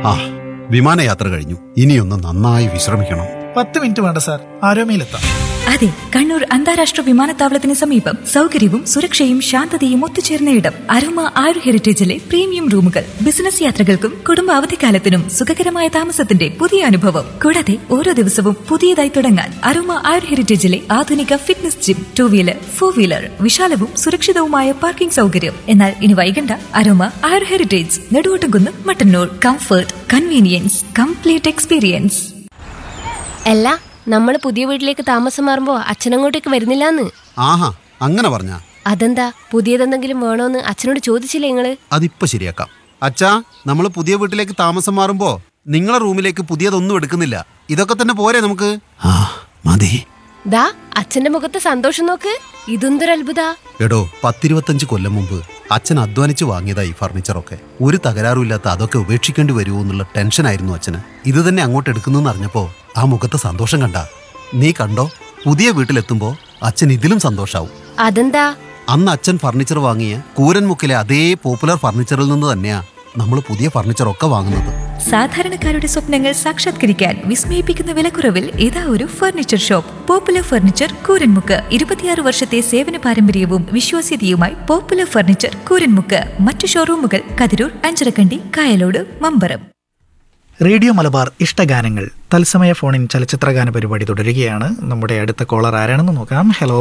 ആ വിമാനയാത്ര കഴിഞ്ഞു ഇനിയൊന്ന് നന്നായി വിശ്രമിക്കണം പത്ത് മിനിറ്റ് വേണ്ട സാർ ആരോമയിലെത്താം അതെ കണ്ണൂർ അന്താരാഷ്ട്ര വിമാനത്താവളത്തിന് സമീപം സൗകര്യവും സുരക്ഷയും ശാന്തതയും ഒത്തുചേർന്ന ഇടം അരോമ ആരു ഹെറിറ്റേജിലെ പ്രീമിയം റൂമുകൾ ബിസിനസ് യാത്രകൾക്കും കുടുംബ അവധിക്കാലത്തിനും സുഖകരമായ താമസത്തിന്റെ പുതിയ അനുഭവം കൂടാതെ ഓരോ ദിവസവും പുതിയതായി തുടങ്ങാൻ അരോമ ആരു ഹെറിറ്റേജിലെ ആധുനിക fitness gym two wheeler four wheeler വിശാലവും സുരക്ഷിതവുമായ പാർക്കിംഗ് സൗകര്യം എന്നാൽ ഇനി വൈകണ്ട അരോമ ആരു Heritage Neduvottumkunnu Mattannur comfort convenience complete experience അല്ല നമ്മൾ പുതിയ വീട്ടിലേക്ക് താമസം മാറുമ്പോ അച്ഛനങ്ങോട്ടേക്ക് വരുന്നില്ലാന്ന് ആഹാ അങ്ങനെ പറഞ്ഞ അതെന്താ പുതിയതെന്തെങ്കിലും വേണോന്ന് അച്ഛനോട് ചോദിച്ചില്ലേ നിങ്ങള് അതിപ്പോ ശരിയാക്കാം അച്ഛാ നമ്മൾ പുതിയ വീട്ടിലേക്ക് താമസം മാറുമ്പോ നിങ്ങളെ റൂമിലേക്ക് പുതിയതൊന്നും എടുക്കുന്നില്ല ഇതൊക്കെ തന്നെ പോരെ നമുക്ക് ആ മതി ദാ അച്ഛന്റെ മുഖത്ത് സന്തോഷം നോക്ക് ഇതെന്തൊരു അത്ഭുത എടോ പത്തിരുപത്തഞ്ച് കൊല്ലം മുമ്പ് അച്ഛൻ അധ്വാനിച്ച് വാങ്ങിയതാ ഈ ഫർണിച്ചറൊക്കെ ഒരു തകരാറുമില്ലാത്ത അതൊക്കെ ഉപേക്ഷിക്കേണ്ടി വരുമോ എന്നുള്ള ടെൻഷനായിരുന്നു അച്ഛന് ഇത് തന്നെ അങ്ങോട്ട് എടുക്കുന്നെന്ന് അറിഞ്ഞപ്പോ ആ മുഖത്തെ സന്തോഷം കണ്ട നീ കണ്ടോ പുതിയ വീട്ടിലെത്തുമ്പോ അച്ഛൻ ഇതിലും സന്തോഷാവും അതെന്താ അന്ന് അച്ഛൻ ഫർണിച്ചർ വാങ്ങിയ കൂരൻമുക്കിലെ അതേ പോപ്പുലർ ഫർണിച്ചറിൽ നിന്ന് തന്നെയാ നമ്മൾ പുതിയ ഫർണിച്ചറൊക്കെ വാങ്ങുന്നത് സാധാരണക്കാരുടെ സ്വപ്നങ്ങൾ സാക്ഷാത്കരിക്കാൻ വിസ്മയിപ്പിക്കുന്ന വിലക്കുറവിൽ ഇതാ ഒരു furniture shop Popular Furniture Kooranmukku ഇരുപത്തിയാറ് വർഷത്തെ സേവന പാരമ്പര്യവും വിശ്വാസ്യതയുമായി പോപ്പുലർ ഫർണിച്ചർ കൂരൻമുക്ക് മറ്റു ഷോറൂമുകൾ കതിരൂർ അഞ്ചരക്കണ്ടി കായലോട് മമ്പറം റേഡിയോ മലബാർ ഇഷ്ടഗാനങ്ങൾ തത്സമയ ഫോണിൻ ചലച്ചിത്രഗാന പരിപാടി തുടരുകയാണ് നമ്മുടെ അടുത്ത കോളർ ആരാണെന്ന് നോക്കാം ഹലോ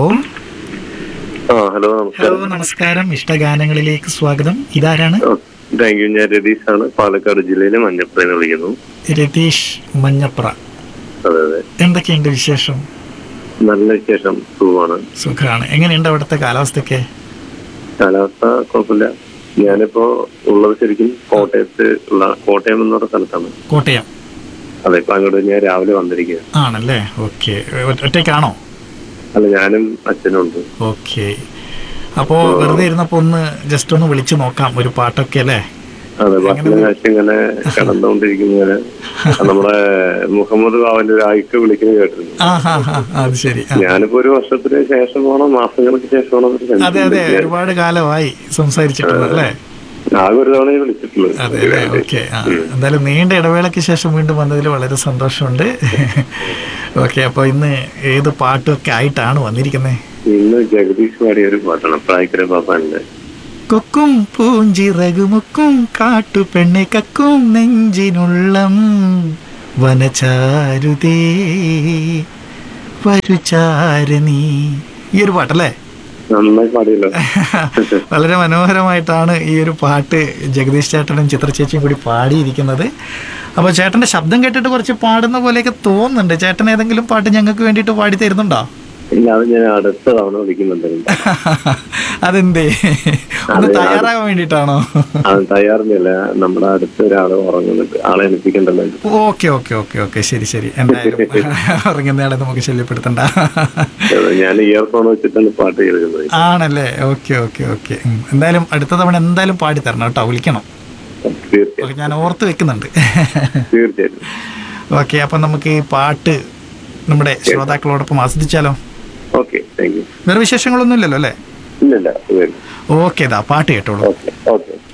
ആ ഹലോ ഹലോ നമസ്കാരം നമസ്കാരം ഇഷ്ടഗാനങ്ങളിലേക്ക് സ്വാഗതം ഇതാരാണ് താങ്ക് യു ഞാൻ രതീഷ് ആണ് പാലക്കാട് ജില്ലയിലെ മഞ്ഞപ്പുറയിൽ നിന്ന് വിളിക്കുന്നു രതീഷ് മഞ്ഞപ്ര അതെ അതെ എന്തൊക്കെയുണ്ട് വിശേഷം നല്ല വിശേഷം സുഖമാണ് സുഖമാണ് എങ്ങനെയുണ്ട് അവിടുത്തെ കാലാവസ്ഥയൊക്കെ കാലാവസ്ഥ കുഴപ്പമില്ല ഞാനിപ്പോ ഉള്ളത് ശരിക്കും കോട്ടയത്ത് ഉള്ള കോട്ടയം എന്ന് പറഞ്ഞ സ്ഥലത്താണ് കോട്ടയം അതെ ഇപ്പൊ അങ്ങോട്ട് ഞാൻ രാവിലെ വന്നിരിക്കുക ആണല്ലേ ഓക്കെ ഒറ്റയ്ക്കാണോ അല്ല ഞാനും അച്ഛനും ഉണ്ട് ഓക്കെ അപ്പോൾ വെറുതെ ഇരുന്നപ്പോൾ ഒന്ന് ജസ്റ്റ് ഒന്ന് വിളിച്ചു നോക്കാം ഒരു പാട്ടൊക്കെ അല്ലേ അതെ ഭക്ഷണം കഴിച്ച് ഇങ്ങനെ കിടന്നുകൊണ്ടിരിക്കുന്ന നമ്മുടെ മുഹമ്മദ് ബാബന്റെ ഒരു ആയിക്ക് വിളിക്കുന്നത് കേട്ടിരുന്നു ആ ഹാ ഹാ അത് ശരി ആ. ഞാനിപ്പോ ഒരു വർഷത്തിന് ശേഷമാണോ മാസങ്ങൾക്ക് ശേഷമാണോ എന്നൊരു അതെ സംശയം അതെ ഉണ്ട്. ഒരുപാട് കാലമായി സംസാരിച്ചിട്ടുള്ളത് അല്ലേ ആകെ ഒരു തവണ വിളിച്ചിട്ടുള്ളത് അതെ അല്ലേ ഓക്കെ ആ എന്തായാലും നീണ്ട ഇടവേളയ്ക്ക് ശേഷം വീണ്ടും വന്നതിൽ വളരെ സന്തോഷമുണ്ട് ഓക്കെ അപ്പോൾ ഇന്ന് ഏത് പാട്ടൊക്കെ ആയിട്ടാണ് വന്നിരിക്കുന്നത് ഇന്ന് ജഗദീഷ് പാടിയ ഒരു പാട്ടാണ് പ്രായക്കര പാപ്പാന്റെ കൊക്കും പൂഞ്ചിറകുമുക്കും കാട്ടുപെണ്ണെ കക്കും നെഞ്ചിനുള്ളം വനചാരുതേ വരുചാരണി ഈ ഒരു പാട്ടല്ലേ നന്നായി പാടിയല്ലോ വളരെ മനോഹരമായിട്ടാണ് ഈ ഒരു പാട്ട് ജഗദീഷ് ചേട്ടനും ചിത്ര ചേച്ചിയും കൂടി പാടിയിരിക്കുന്നത് അപ്പോൾ ചേട്ടൻ്റെ ശബ്ദം കേട്ടിട്ട് കുറച്ച് പാടുന്ന പോലെയൊക്കെ തോന്നുന്നുണ്ട് ചേട്ടൻ ഏതെങ്കിലും പാട്ട് ഞങ്ങൾക്ക് വേണ്ടിയിട്ട് പാടി തരുന്നുണ്ടോ ഇല്ല അത് ഞാൻ അടുത്ത തവണ വിളിക്കുന്നുണ്ടായിരുന്നു അതെന്തേ ഒന്ന് തയ്യാറാകാൻ വേണ്ടിയിട്ടാണോ അത് തയ്യാറില്ല നമ്മുടെ അടുത്ത ഒരാള് ഉറങ്ങുന്നുണ്ട് ആളെ എണിപ്പിക്കണ്ടല്ലോ ഓക്കെ ഓക്കെ ഓക്കെ ഓക്കെ ശരി ശരി എന്തായാലും ഉറങ്ങുന്നയാളെ നമുക്ക് ശല്യപ്പെടുത്തണ്ട ഞാൻ ഇയർഫോൺ വെച്ചിട്ടാണ് പാട്ട് കേൾക്കുന്നത് ആണല്ലേ ഓക്കെ ഓക്കെ ഓക്കെ എന്തായാലും അടുത്ത തവണ എന്തായാലും പാടി തരണം കേട്ടോ വിളിക്കണം തീർച്ചയായും ഓക്കെ ഞാൻ ഓർത്ത് വെക്കുന്നുണ്ട് തീർച്ചയായിട്ടും ഓക്കെ അപ്പം നമുക്ക് ഈ പാട്ട് നമ്മുടെ ശ്രോതാക്കളോടൊപ്പം ആസ്വദിച്ചാലോ ഓക്കെ താങ്ക് യു വേറെ വിശേഷങ്ങളൊന്നും ഇല്ലല്ലോ അല്ലേ ഇല്ലില്ല ഓക്കെ ഇതാ പാട്ട് കേട്ടോളൂ ഓക്കെ ഓക്കെ